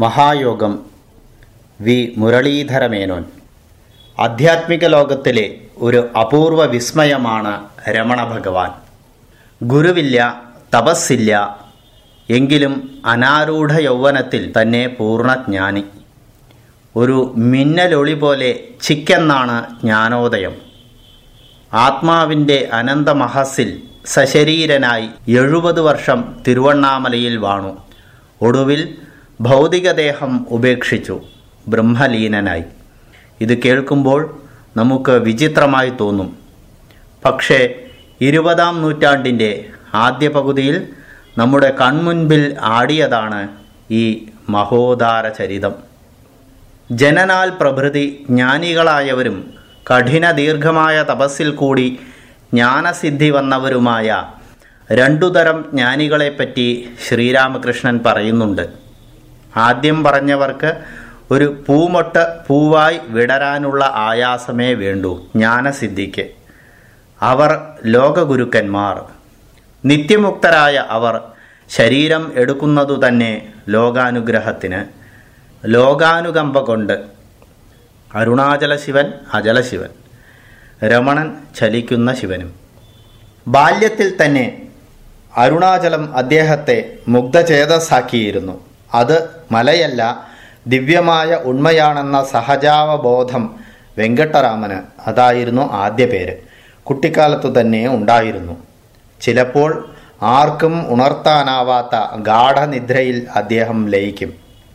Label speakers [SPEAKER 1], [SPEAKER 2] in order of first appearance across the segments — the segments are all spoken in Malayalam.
[SPEAKER 1] മഹായോഗം വി മുരളീധരമേനോൻ ആധ്യാത്മിക ലോകത്തിലെ ഒരു അപൂർവ വിസ്മയമാണ് രമണ ഭഗവാൻ ഗുരുവില്ല തപസ്സില്ല എങ്കിലും അനാരൂഢ യൗവനത്തിൽ തന്നെ പൂർണ്ണജ്ഞാനി ഒരു മിന്നലൊളി പോലെ ചിക്കെന്നാണ് ജ്ഞാനോദയം ആത്മാവിൻ്റെ അനന്തമഹസിൽ സശരീരനായി എഴുപത് വർഷം തിരുവണ്ണാമലയിൽ വാണു ഒടുവിൽ ഭൗതികദേഹം ഉപേക്ഷിച്ചു ബ്രഹ്മലീനനായി ഇത് കേൾക്കുമ്പോൾ നമുക്ക് വിചിത്രമായി തോന്നും പക്ഷേ ഇരുപതാം നൂറ്റാണ്ടിൻ്റെ ആദ്യ പകുതിയിൽ നമ്മുടെ കൺമുൻപിൽ ആടിയതാണ് ഈ മഹോദാര ചരിതം ജനനാൽ പ്രഭൃതി ജ്ഞാനികളായവരും കഠിന ദീർഘമായ തപസ്സിൽ കൂടി ജ്ഞാനസിദ്ധി വന്നവരുമായ രണ്ടു തരം ജ്ഞാനികളെപ്പറ്റി ശ്രീരാമകൃഷ്ണൻ പറയുന്നുണ്ട് ആദ്യം പറഞ്ഞവർക്ക് ഒരു പൂമൊട്ട് പൂവായി വിടരാനുള്ള ആയാസമേ വേണ്ടൂ ജ്ഞാനസിദ്ധിക്ക് അവർ ലോകഗുരുക്കന്മാർ നിത്യമുക്തരായ അവർ ശരീരം എടുക്കുന്നതു തന്നെ ലോകാനുഗ്രഹത്തിന് ലോകാനുകമ്പ കൊണ്ട് അരുണാചല ശിവൻ അജല ശിവൻ രമണൻ ചലിക്കുന്ന ശിവനും ബാല്യത്തിൽ തന്നെ അരുണാചലം അദ്ദേഹത്തെ മുഗ്ധചേതസ്സാക്കിയിരുന്നു അത് മലയല്ല ദിവ്യമായ ഉണ്മയാണെന്ന സഹജാവബോധം വെങ്കട്ടരാമന് അതായിരുന്നു ആദ്യ പേര് കുട്ടിക്കാലത്തു തന്നെ ഉണ്ടായിരുന്നു ചിലപ്പോൾ ആർക്കും ഉണർത്താനാവാത്ത ഗാഠനിദ്രയിൽ അദ്ദേഹം ലയിക്കും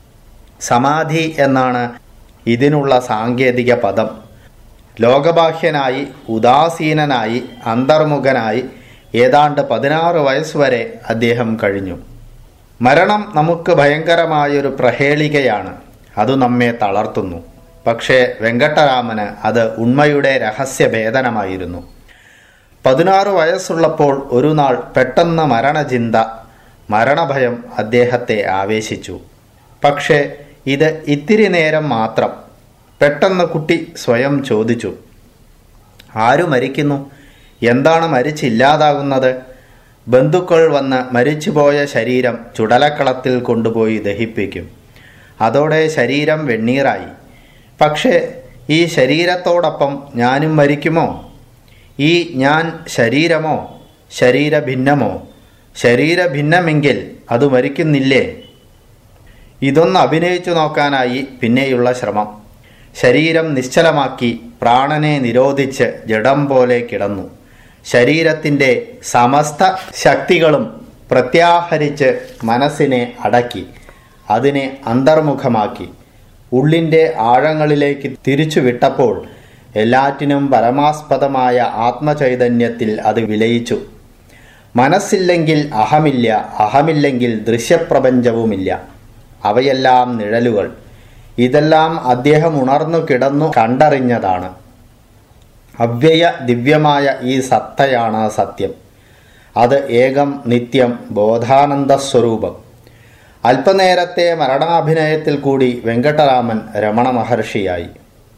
[SPEAKER 1] സമാധി എന്നാണ് ഇതിനുള്ള സാങ്കേതിക പദം ലോകബാഹ്യനായി ഉദാസീനനായി അന്തർമുഖനായി ഏതാണ്ട് പതിനാറ് വയസ്സുവരെ അദ്ദേഹം കഴിഞ്ഞു മരണം നമുക്ക് ഭയങ്കരമായൊരു പ്രഹേളികയാണ് അത് നമ്മെ തളർത്തുന്നു പക്ഷേ വെങ്കട്ടരാമന് അത് ഉണ്മയുടെ രഹസ്യഭേദനമായിരുന്നു പതിനാറ് വയസ്സുള്ളപ്പോൾ ഒരു നാൾ പെട്ടെന്ന് മരണചിന്ത മരണഭയം അദ്ദേഹത്തെ ആവേശിച്ചു പക്ഷേ ഇത് ഇത്തിരി നേരം മാത്രം പെട്ടെന്ന് കുട്ടി സ്വയം ചോദിച്ചു ആരു മരിക്കുന്നു എന്താണ് മരിച്ചില്ലാതാകുന്നത് ബന്ധുക്കൾ വന്ന് മരിച്ചുപോയ ശരീരം ചുടലക്കളത്തിൽ കൊണ്ടുപോയി ദഹിപ്പിക്കും അതോടെ ശരീരം വെണ്ണീറായി പക്ഷേ ഈ ശരീരത്തോടൊപ്പം ഞാനും മരിക്കുമോ ഈ ഞാൻ ശരീരമോ ശരീരഭിന്നമോ ശരീരഭിന്നമെങ്കിൽ അത് മരിക്കുന്നില്ലേ ഇതൊന്ന് അഭിനയിച്ചു നോക്കാനായി പിന്നെയുള്ള ശ്രമം ശരീരം നിശ്ചലമാക്കി പ്രാണനെ നിരോധിച്ച് ജഡം പോലെ കിടന്നു ശരീരത്തിൻ്റെ സമസ്ത ശക്തികളും പ്രത്യാഹരിച്ച് മനസ്സിനെ അടക്കി അതിനെ അന്തർമുഖമാക്കി ഉള്ളിൻ്റെ ആഴങ്ങളിലേക്ക് തിരിച്ചു വിട്ടപ്പോൾ എല്ലാറ്റിനും പരമാസ്പദമായ ആത്മചൈതന്യത്തിൽ അത് വിലയിച്ചു മനസ്സില്ലെങ്കിൽ അഹമില്ല അഹമില്ലെങ്കിൽ ദൃശ്യപ്രപഞ്ചവുമില്ല അവയെല്ലാം നിഴലുകൾ ഇതെല്ലാം അദ്ദേഹം ഉണർന്നു കിടന്നു കണ്ടറിഞ്ഞതാണ് അവ്യയ ദിവ്യമായ ഈ സത്തയാണ് സത്യം അത് ഏകം നിത്യം ബോധാനന്ദ സ്വരൂപം അല്പനേരത്തെ മരണാഭിനയത്തിൽ കൂടി വെങ്കട്ടരാമൻ രമണ മഹർഷിയായി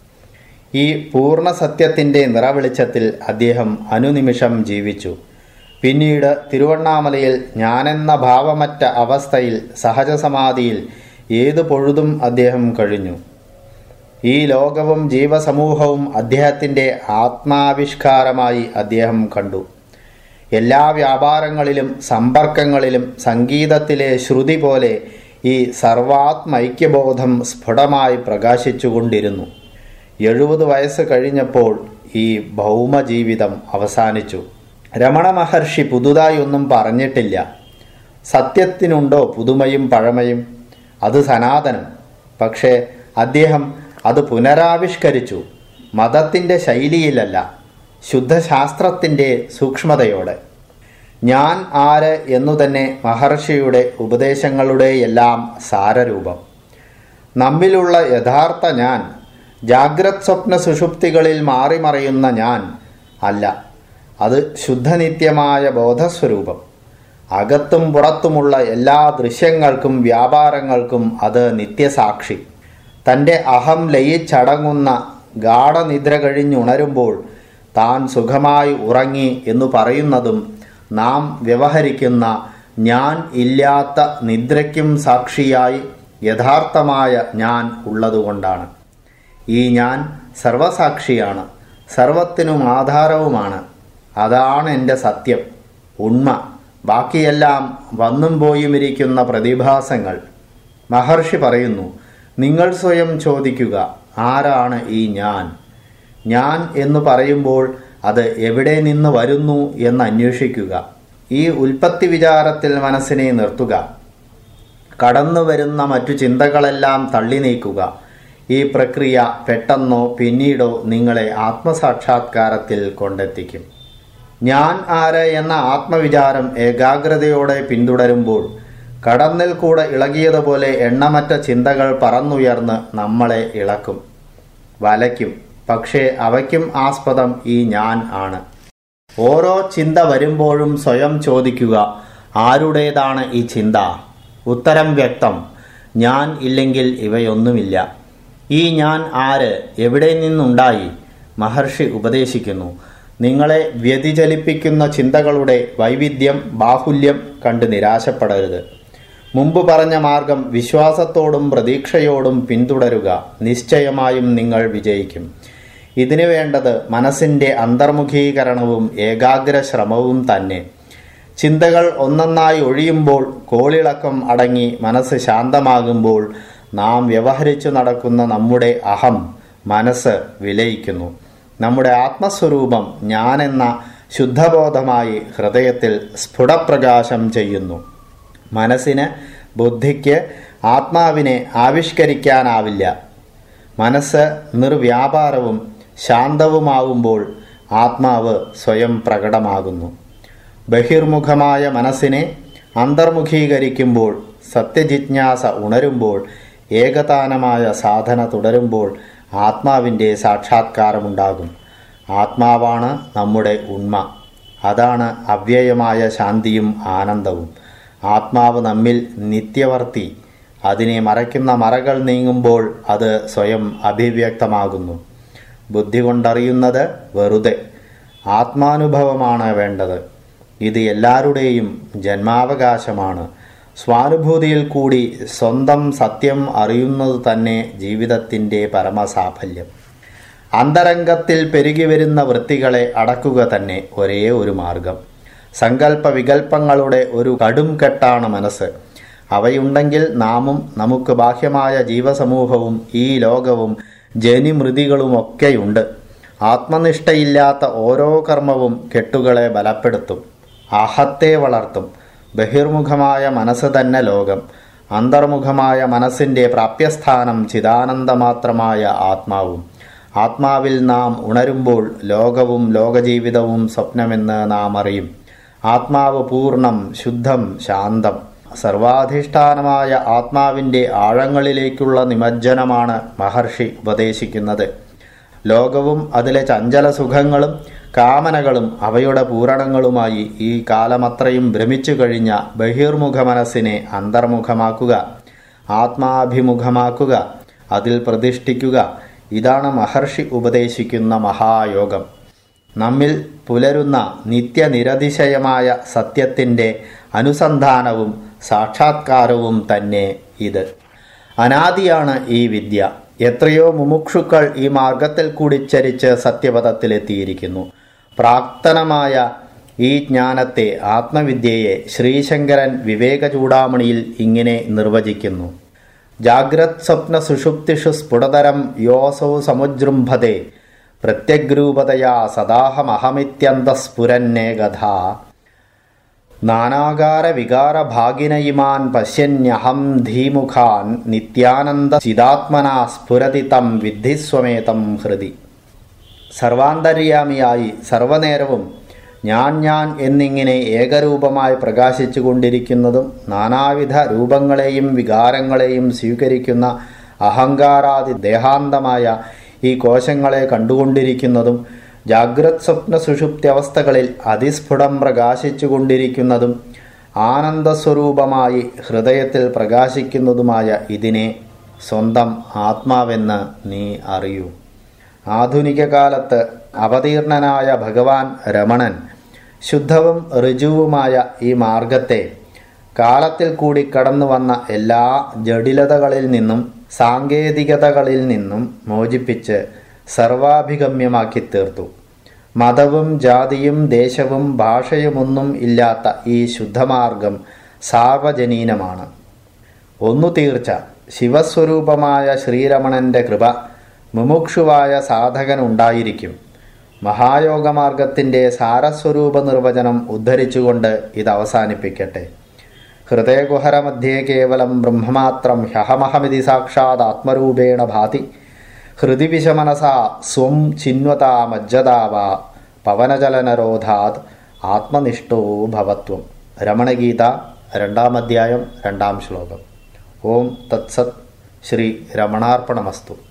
[SPEAKER 1] ഈ പൂർണ്ണ സത്യത്തിൻ്റെ നിറവെളിച്ചത്തിൽ അദ്ദേഹം അനുനിമിഷം ജീവിച്ചു പിന്നീട് തിരുവണ്ണാമലയിൽ ഞാനെന്ന ഭാവമറ്റ അവസ്ഥയിൽ സഹജസമാധിയിൽ ഏതു പൊഴുതും അദ്ദേഹം കഴിഞ്ഞു ഈ ലോകവും ജീവസമൂഹവും അദ്ദേഹത്തിൻ്റെ ആത്മാവിഷ്കാരമായി അദ്ദേഹം കണ്ടു എല്ലാ വ്യാപാരങ്ങളിലും സമ്പർക്കങ്ങളിലും സംഗീതത്തിലെ ശ്രുതി പോലെ ഈ സർവാത്മൈക്യബോധം സ്ഫുടമായി പ്രകാശിച്ചുകൊണ്ടിരുന്നു എഴുപത് വയസ്സ് കഴിഞ്ഞപ്പോൾ ഈ ഭൗമജീവിതം അവസാനിച്ചു രമണ മഹർഷി പുതുതായി ഒന്നും പറഞ്ഞിട്ടില്ല സത്യത്തിനുണ്ടോ പുതുമയും പഴമയും അത് സനാതനം പക്ഷേ അദ്ദേഹം അത് പുനരാവിഷ്കരിച്ചു മതത്തിൻ്റെ ശൈലിയിലല്ല ശുദ്ധശാസ്ത്രത്തിൻ്റെ സൂക്ഷ്മതയോടെ ഞാൻ ആര് എന്നു തന്നെ മഹർഷിയുടെ ഉപദേശങ്ങളുടെയെല്ലാം സാരരൂപം നമ്മിലുള്ള യഥാർത്ഥ ഞാൻ ജാഗ്രത് സ്വപ്ന സുഷുപ്തികളിൽ മാറിമറിയുന്ന ഞാൻ അല്ല അത് ശുദ്ധനിത്യമായ ബോധസ്വരൂപം അകത്തും പുറത്തുമുള്ള എല്ലാ ദൃശ്യങ്ങൾക്കും വ്യാപാരങ്ങൾക്കും അത് നിത്യസാക്ഷി തൻ്റെ അഹം ലയിച്ചടങ്ങുന്ന ഗാഠനിദ്ര കഴിഞ്ഞുണരുമ്പോൾ താൻ സുഖമായി ഉറങ്ങി എന്നു പറയുന്നതും നാം വ്യവഹരിക്കുന്ന ഞാൻ ഇല്ലാത്ത നിദ്രയ്ക്കും സാക്ഷിയായി യഥാർത്ഥമായ ഞാൻ ഉള്ളതുകൊണ്ടാണ് ഈ ഞാൻ സർവസാക്ഷിയാണ് സർവത്തിനും ആധാരവുമാണ് അതാണ് എൻ്റെ സത്യം ഉണ്മ ബാക്കിയെല്ലാം വന്നും പോയും ഇരിക്കുന്ന പ്രതിഭാസങ്ങൾ മഹർഷി പറയുന്നു നിങ്ങൾ സ്വയം ചോദിക്കുക ആരാണ് ഈ ഞാൻ ഞാൻ എന്ന് പറയുമ്പോൾ അത് എവിടെ നിന്ന് വരുന്നു എന്ന് അന്വേഷിക്കുക ഈ ഉൽപ്പത്തി വിചാരത്തിൽ മനസ്സിനെ നിർത്തുക കടന്നു വരുന്ന മറ്റു ചിന്തകളെല്ലാം തള്ളി നീക്കുക ഈ പ്രക്രിയ പെട്ടെന്നോ പിന്നീടോ നിങ്ങളെ ആത്മസാക്ഷാത്കാരത്തിൽ കൊണ്ടെത്തിക്കും ഞാൻ ആര് എന്ന ആത്മവിചാരം ഏകാഗ്രതയോടെ പിന്തുടരുമ്പോൾ കടന്നിൽ കൂടെ ഇളകിയതുപോലെ എണ്ണമറ്റ ചിന്തകൾ പറന്നുയർന്ന് നമ്മളെ ഇളക്കും വലയ്ക്കും പക്ഷേ അവയ്ക്കും ആസ്പദം ഈ ഞാൻ ആണ് ഓരോ ചിന്ത വരുമ്പോഴും സ്വയം ചോദിക്കുക ആരുടേതാണ് ഈ ചിന്ത ഉത്തരം വ്യക്തം ഞാൻ ഇല്ലെങ്കിൽ ഇവയൊന്നുമില്ല ഈ ഞാൻ ആര് എവിടെ നിന്നുണ്ടായി മഹർഷി ഉപദേശിക്കുന്നു നിങ്ങളെ വ്യതിചലിപ്പിക്കുന്ന ചിന്തകളുടെ വൈവിധ്യം ബാഹുല്യം കണ്ട് നിരാശപ്പെടരുത് മുമ്പ് പറഞ്ഞ മാർഗം വിശ്വാസത്തോടും പ്രതീക്ഷയോടും പിന്തുടരുക നിശ്ചയമായും നിങ്ങൾ വിജയിക്കും ഇതിനു വേണ്ടത് മനസ്സിൻ്റെ അന്തർമുഖീകരണവും ഏകാഗ്ര ശ്രമവും തന്നെ ചിന്തകൾ ഒന്നൊന്നായി ഒഴിയുമ്പോൾ കോളിളക്കം അടങ്ങി മനസ്സ് ശാന്തമാകുമ്പോൾ നാം വ്യവഹരിച്ചു നടക്കുന്ന നമ്മുടെ അഹം മനസ്സ് വിലയിക്കുന്നു നമ്മുടെ ആത്മസ്വരൂപം ഞാനെന്ന ശുദ്ധബോധമായി ഹൃദയത്തിൽ സ്ഫുടപ്രകാശം ചെയ്യുന്നു മനസ്സിന് ബുദ്ധിക്ക് ആത്മാവിനെ ആവിഷ്കരിക്കാനാവില്ല മനസ്സ് നിർവ്യാപാരവും ശാന്തവുമാവുമ്പോൾ ആത്മാവ് സ്വയം പ്രകടമാകുന്നു ബഹിർമുഖമായ മനസ്സിനെ അന്തർമുഖീകരിക്കുമ്പോൾ സത്യജിജ്ഞാസ ഉണരുമ്പോൾ ഏകതാനമായ സാധന തുടരുമ്പോൾ ആത്മാവിൻ്റെ സാക്ഷാത്കാരമുണ്ടാകും ആത്മാവാണ് നമ്മുടെ ഉണ്മ അതാണ് അവ്യയമായ ശാന്തിയും ആനന്ദവും ആത്മാവ് നമ്മിൽ നിത്യവർത്തി അതിനെ മറയ്ക്കുന്ന മറകൾ നീങ്ങുമ്പോൾ അത് സ്വയം അഭിവ്യക്തമാകുന്നു ബുദ്ധി കൊണ്ടറിയുന്നത് വെറുതെ ആത്മാനുഭവമാണ് വേണ്ടത് ഇത് എല്ലാവരുടെയും ജന്മാവകാശമാണ് സ്വാനുഭൂതിയിൽ കൂടി സ്വന്തം സത്യം അറിയുന്നത് തന്നെ ജീവിതത്തിൻ്റെ പരമസാഫല്യം അന്തരംഗത്തിൽ പെരുകി വരുന്ന വൃത്തികളെ അടക്കുക തന്നെ ഒരേ ഒരു മാർഗം സങ്കല്പ വികല്പങ്ങളുടെ ഒരു കടും കെട്ടാണ് മനസ്സ് അവയുണ്ടെങ്കിൽ നാമും നമുക്ക് ബാഹ്യമായ ജീവസമൂഹവും ഈ ലോകവും ജനിമൃതികളുമൊക്കെയുണ്ട് ആത്മനിഷ്ഠയില്ലാത്ത ഓരോ കർമ്മവും കെട്ടുകളെ ബലപ്പെടുത്തും അഹത്തെ വളർത്തും ബഹിർമുഖമായ മനസ്സ് തന്നെ ലോകം അന്തർമുഖമായ മനസ്സിൻ്റെ പ്രാപ്യസ്ഥാനം ചിദാനന്ദമാത്രമായ ആത്മാവും ആത്മാവിൽ നാം ഉണരുമ്പോൾ ലോകവും ലോകജീവിതവും സ്വപ്നമെന്ന് നാം അറിയും ആത്മാവ് പൂർണ്ണം ശുദ്ധം ശാന്തം സർവാധിഷ്ഠാനമായ ആത്മാവിൻ്റെ ആഴങ്ങളിലേക്കുള്ള നിമജ്ജനമാണ് മഹർഷി ഉപദേശിക്കുന്നത് ലോകവും അതിലെ ചഞ്ചല സുഖങ്ങളും കാമനകളും അവയുടെ പൂരണങ്ങളുമായി ഈ കാലമത്രയും ഭ്രമിച്ചു കഴിഞ്ഞ ബഹിർമുഖ മനസ്സിനെ അന്തർമുഖമാക്കുക ആത്മാഭിമുഖമാക്കുക അതിൽ പ്രതിഷ്ഠിക്കുക ഇതാണ് മഹർഷി ഉപദേശിക്കുന്ന മഹായോഗം നമ്മിൽ പുലരുന്ന നിത്യനിരതിശയമായ സത്യത്തിൻ്റെ അനുസന്ധാനവും സാക്ഷാത്കാരവും തന്നെ ഇത് അനാദിയാണ് ഈ വിദ്യ എത്രയോ മുമുക്ഷുക്കൾ ഈ മാർഗത്തിൽ കൂടി ചരിച്ച് സത്യപഥത്തിലെത്തിയിരിക്കുന്നു പ്രാക്തനമായ ഈ ജ്ഞാനത്തെ ആത്മവിദ്യയെ ശ്രീശങ്കരൻ വിവേക ചൂടാമണിയിൽ ഇങ്ങനെ നിർവചിക്കുന്നു ജാഗ്രത് സ്വപ്ന സുഷുപ്തിഷു സ്ഫുടതരം യോസൗ സമുജൃംഭത്തെ പ്രത്യഗ്രൂപതയാ സദാഹമഹമിത്യന്തസ്ഫുരന്നേകഥ നാനാകാര വികാര ഭാഗിനയിമാൻ പശ്യന്യഹം ധീമുഖാൻ നിത്യാനന്ദ ചിതാത്മന സ്ഫുരതി തം വിദ്ധിസ്വമേതം ഹൃദി സർവാന്തര്യാമിയായി സർവനേരവും ഞാൻ ഞാൻ എന്നിങ്ങനെ ഏകരൂപമായി പ്രകാശിച്ചു കൊണ്ടിരിക്കുന്നതും നാനാവിധ രൂപങ്ങളെയും വികാരങ്ങളെയും സ്വീകരിക്കുന്ന അഹങ്കാരാദി ദേഹാന്തമായ ഈ കോശങ്ങളെ കണ്ടുകൊണ്ടിരിക്കുന്നതും ജാഗ്രത് സ്വപ്ന സുഷുപ്തി അവസ്ഥകളിൽ അതിസ്ഫുടം പ്രകാശിച്ചു കൊണ്ടിരിക്കുന്നതും ആനന്ദസ്വരൂപമായി ഹൃദയത്തിൽ പ്രകാശിക്കുന്നതുമായ ഇതിനെ സ്വന്തം ആത്മാവെന്ന് നീ അറിയൂ ആധുനിക കാലത്ത് അവതീർണനായ ഭഗവാൻ രമണൻ ശുദ്ധവും ഋജുവുമായ ഈ മാർഗത്തെ കാലത്തിൽ കൂടി കടന്നു വന്ന എല്ലാ ജടിലതകളിൽ നിന്നും സാങ്കേതികതകളിൽ നിന്നും മോചിപ്പിച്ച് സർവാഭിഗമ്യമാക്കി തീർത്തു മതവും ജാതിയും ദേശവും ഭാഷയുമൊന്നും ഇല്ലാത്ത ഈ ശുദ്ധമാർഗം സാർവജനീനമാണ് ഒന്നു തീർച്ച ശിവസ്വരൂപമായ ശ്രീരമണന്റെ കൃപ മുമുക്ഷുവായ സാധകനുണ്ടായിരിക്കും മഹായോഗമാർഗത്തിൻ്റെ സാരസ്വരൂപ നിർവചനം ഉദ്ധരിച്ചുകൊണ്ട് ഇത് അവസാനിപ്പിക്കട്ടെ ഹൃദയകുഹരമധ്യേ കേവലം ബ്രഹ്മമാത്രം ഹ്യഹമഹമിതി സാക്ഷാത് ആത്മരൂപേണ ഭാതി ഹൃദി വിഷമനസാ സ്വം ചിന്വതാ മജ്ജതാവാ പവനചലനരോധാത് ആത്മനിഷ്ഠോ ഭവത്വം രമണഗീത രണ്ടാം അധ്യായം രണ്ടാം ശ്ലോകം ഓം തത്സത് ശ്രീ രമണാർപ്പണമസ്തു